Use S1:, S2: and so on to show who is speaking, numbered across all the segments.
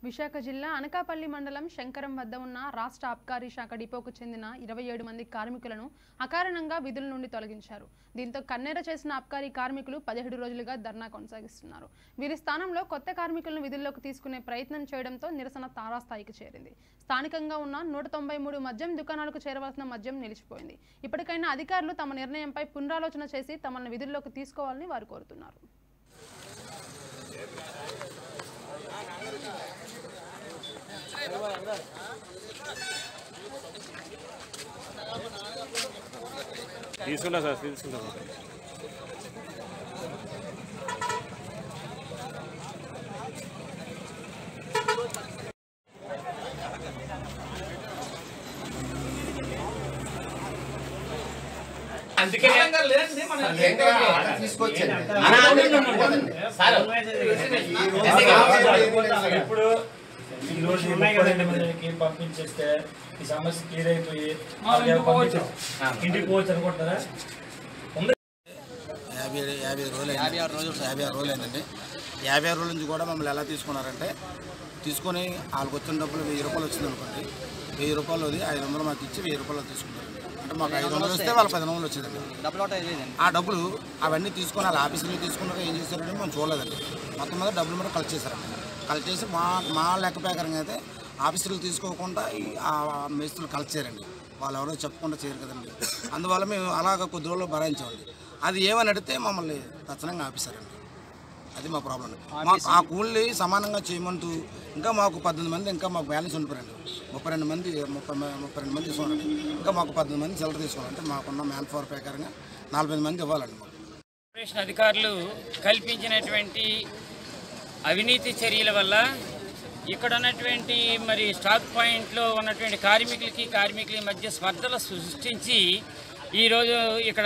S1: విశాఖ జిల్లా అనకాపల్లి మండలం శంకరం వద్ద ఉన్న రాష్ట్ర ఆబ్కారీ శాఖ డిపోకు చెందిన ఇరవై ఏడు మంది కార్మికులను అకారణంగా విధుల నుండి తొలగించారు దీంతో కన్నెర చేసిన ఆబ్కారీ కార్మికులు పదిహేడు రోజులుగా ధర్నా కొనసాగిస్తున్నారు వీరి స్థానంలో కొత్త కార్మికులను విధుల్లోకి తీసుకునే ప్రయత్నం చేయడంతో నిరసన తారాస్థాయికి చేరింది స్థానికంగా ఉన్న నూట తొంభై మూడు మద్యం దుకాణాలకు చేరవలసిన మద్యం నిలిచిపోయింది ఇప్పటికైనా అధికారులు తమ నిర్ణయంపై పునరాలోచన చేసి తమను విధుల్లోకి తీసుకోవాలని వారు కోరుతున్నారు
S2: తీసుకున్నా సార్ తీసుకున్నా సార్
S3: ఇప్పుడు ఈ రోజు ముప్పై మందికి పంపించేస్తే ఈ సమస్య క్లియర్ అయిపోయి వాళ్ళకి పంపించే- ఇంటికి పోవచ్చు అనుకుంటారా
S4: యాభై యాభై రోజులు యాభై ఆరు రోజులు యాభై ఆరు రోజులు అయిందండి యాభై ఆరు రోజుల నుంచి కూడా మమ్మల్ని ఎలా తీసుకున్నారంటే తీసుకొని వాళ్ళకి వచ్చిన డబ్బులు వెయ్యి రూపాయలు వచ్చింది అనుకోండి వెయ్యి రూపాయలు అది ఐదు వందలు మాకు ఇచ్చి వెయ్యి రూపాయలు తీసుకుంటారు అంటే మాకు ఐదు వందలు వస్తే వాళ్ళ పది వందలు వచ్చేదండి ఆ డబ్బులు అవన్నీ తీసుకొని వాళ్ళ ఆఫీసులో తీసుకున్నాక ఏం చేశారంటే మనం చూడలేదండి మొత్తం మీద డబ్బులు మీద కలెక్ట్ చేశారండి కలెక్ట్ చేసి మా మా లెక్క ప్రకారంగా అయితే ఆఫీసులు తీసుకోకుండా ఈ ఆ మేస్తులు కలెక్ట్ చేయరండి వాళ్ళు ఎవరో చెప్పకుండా చేయరు కదండి అందువల్ల మేము అలాగ కొద్ది రోజులు భరాయించామండి అది ఏమని అడిగితే మమ్మల్ని తక్షణంగా ఆపేశారండి అది మా ప్రాబ్లం మా ఆ కూలి సమానంగా చేయమంటూ ఇంకా మాకు పద్దెనిమిది మంది ఇంకా మాకు బ్యాలెన్స్ ఉండిపోయారండి ముప్పై రెండు మంది ముప్పై మ- ముప్పై రెండు మంది తీసుకోవాలండి ఇంకా మాకు పద్దెనిమిది మంది చిల్లర తీసుకోవాలంటే మాకున్న మ్యాన్ పవర్ ప్రకారంగా నలభై మంది ఇవ్వాలండి మాకు
S5: కార్పొరేషన్ అధికారులు కల్పించినటువంటి అవినీతి చర్యల వల్ల ఇక్కడ ఉన్నటువంటి మరి స్టాక్ పాయింట్లో ఉన్నటువంటి కార్మికులకి కార్మికుల మధ్య స్పర్ధలు సృష్టించి ఈరోజు ఇక్కడ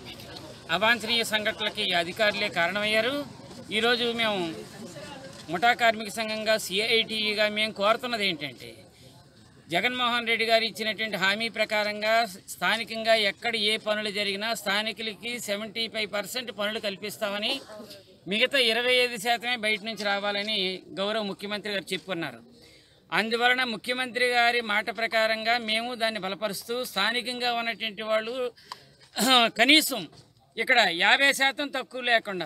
S5: అవాంఛనీయ సంఘటనలకి అధికారులే కారణమయ్యారు ఈరోజు మేము ముఠా కార్మిక సంఘంగా సిఐటిగా మేము కోరుతున్నది ఏంటంటే జగన్మోహన్ రెడ్డి గారు ఇచ్చినటువంటి హామీ ప్రకారంగా స్థానికంగా ఎక్కడ ఏ పనులు జరిగినా స్థానికులకి సెవెంటీ ఫైవ్ పర్సెంట్ పనులు కల్పిస్తామని మిగతా ఇరవై ఐదు శాతమే బయట నుంచి రావాలని గౌరవ ముఖ్యమంత్రి గారు చెప్పుకున్నారు అందువలన ముఖ్యమంత్రి గారి మాట ప్రకారంగా మేము దాన్ని బలపరుస్తూ స్థానికంగా ఉన్నటువంటి వాళ్ళు కనీసం ఇక్కడ యాభై శాతం తక్కువ లేకుండా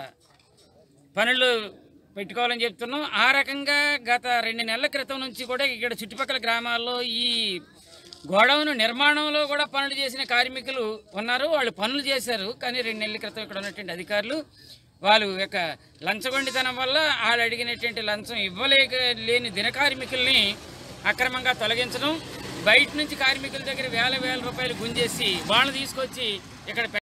S5: పనులు పెట్టుకోవాలని చెప్తున్నాం ఆ రకంగా గత రెండు నెలల క్రితం నుంచి కూడా ఇక్కడ చుట్టుపక్కల గ్రామాల్లో ఈ గోడౌన్ నిర్మాణంలో కూడా పనులు చేసిన కార్మికులు ఉన్నారు వాళ్ళు పనులు చేశారు కానీ రెండు నెలల క్రితం ఇక్కడ ఉన్నటువంటి అధికారులు వాళ్ళు యొక్క లంచగొండితనం వల్ల వాళ్ళు అడిగినటువంటి లంచం ఇవ్వలేక లేని దిన కార్మికుల్ని అక్రమంగా తొలగించడం బయట నుంచి కార్మికుల దగ్గర వేల వేల రూపాయలు గుంజేసి వాళ్ళని తీసుకొచ్చి ఇక్కడ